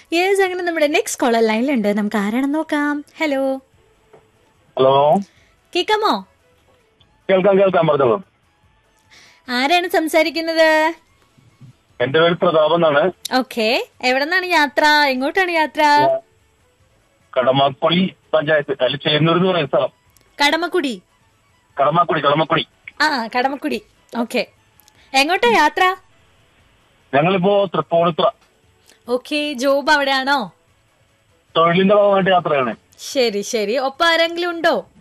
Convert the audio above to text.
yes അങ്ങനെ നമ്മുടെ next collar ലൈനിലുണ്ട് നമുക്ക് ആരാണെന്ന് നോക്കാം ഹലോ ഹലോ കേക്കാമോ കേൾക്കാം കേൾക്കാം പറഞ്ഞോളൂ ആരാണ് സംസാരിക്കുന്നത് എന്റെ പേര് പ്രതാപ് എന്നാണ് ഓക്കെ എവിടെ നിന്നാണ് യാത്ര എങ്ങോട്ടാണ് യാത്ര കടമാക്കുടി പഞ്ചായത്ത് അതിൽ ചേന്നൂർ എന്ന് പറയുന്ന സ്ഥലം കടമക്കുടി കടമാക്കുടി കടമാക്കുടി ആ കടമക്കുടി ഓക്കെ എങ്ങോട്ടാ യാത്ര ഞങ്ങളിപ്പോ തൃപ്പൂണിത്തുറ ഓക്കെ ജോബ് അവിടെയാണോ തൊഴിലിന്റെ ഭാഗമായിട്ട് യാത്രയാണ് ശരി ശരി ഒപ്പം ആരെങ്കിലും ഉണ്ടോ